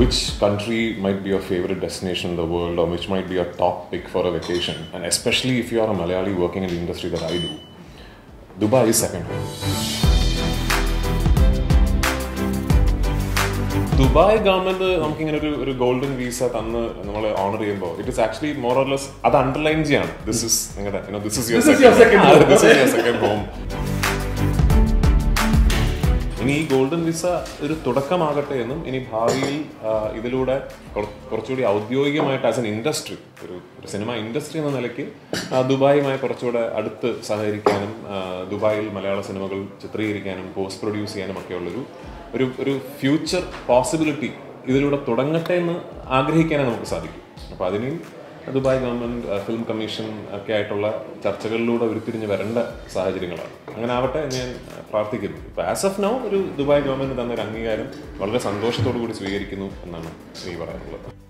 which country might be your favorite destination in the world or which might be your top pick for a vacation, and especially if you are a Malayali working in the industry that I do, Dubai is second home. Dubai government നമുക്കിങ്ങനെ ഒരു ഒരു golden visa തന്ന് നമ്മൾ honour ചെയ്യുമ്പോൾ it is actually more or less അത് underline ചെയ്യാണ് this is നിങ്ങളുടെ this is This is your second home. This is your second home ഇനി ഈ ഗോൾഡൻ വിസ ഒരു തുടക്കമാകട്ടെ എന്നും ഇനി ഭാവിയിൽ ആ, ഇതിലൂടെ കുറ- കുറച്ചുകൂടി ഔദ്യോഗികമായിട്ട് ആസ് എൻ ഇൻഡസ്ട്രി ഒരു ഒരു സിനിമ ഇൻഡസ്ട്രി എന്ന നിലയ്ക്ക് ആ, ദുബായുമായി കുറച്ചുകൂടെ അടുത്ത് സഹകരിക്കാനും ആ, ദുബായിൽ മലയാള സിനിമകൾ ചിത്രീകരിക്കാനും പോസ്റ്റ് പ്രൊഡ്യൂസ് ചെയ്യാനും ഒക്കെയുള്ളൊരു ഒരു ഒരു ഫ്യൂച്ചർ പോസിബിലിറ്റി ഇതിലൂടെ തുടങ്ങട്ടെ എന്ന് ആഗ്രഹിക്കാനേ നമുക്ക് സാധിക്കും അപ്പോൾ അതിനും ദുബായ് ഗവൺമെന്റ് ഫിലിം കമ്മീഷൻ ഒക്കെ ആയിട്ടുള്ള ചർച്ചകളിലൂടെ ഉരുത്തിരിഞ്ഞ് വരേണ്ട സാഹചര്യങ്ങളാണ് അങ്ങനെ ആവട്ടെ എന്ന് ഞാൻ ആ, പ്രാർത്ഥിക്കുന്നു ഇപ്പോൾ ആസ് ഓഫ് നൗ ഒരു ദുബായ് ഗവൺമെന്റ് തന്ന ഒരു അംഗീകാരം വളരെ സന്തോഷത്തോടു കൂടി സ്വീകരിക്കുന്നു എന്നാണ് എനിക്ക് പറയാനുള്ളത്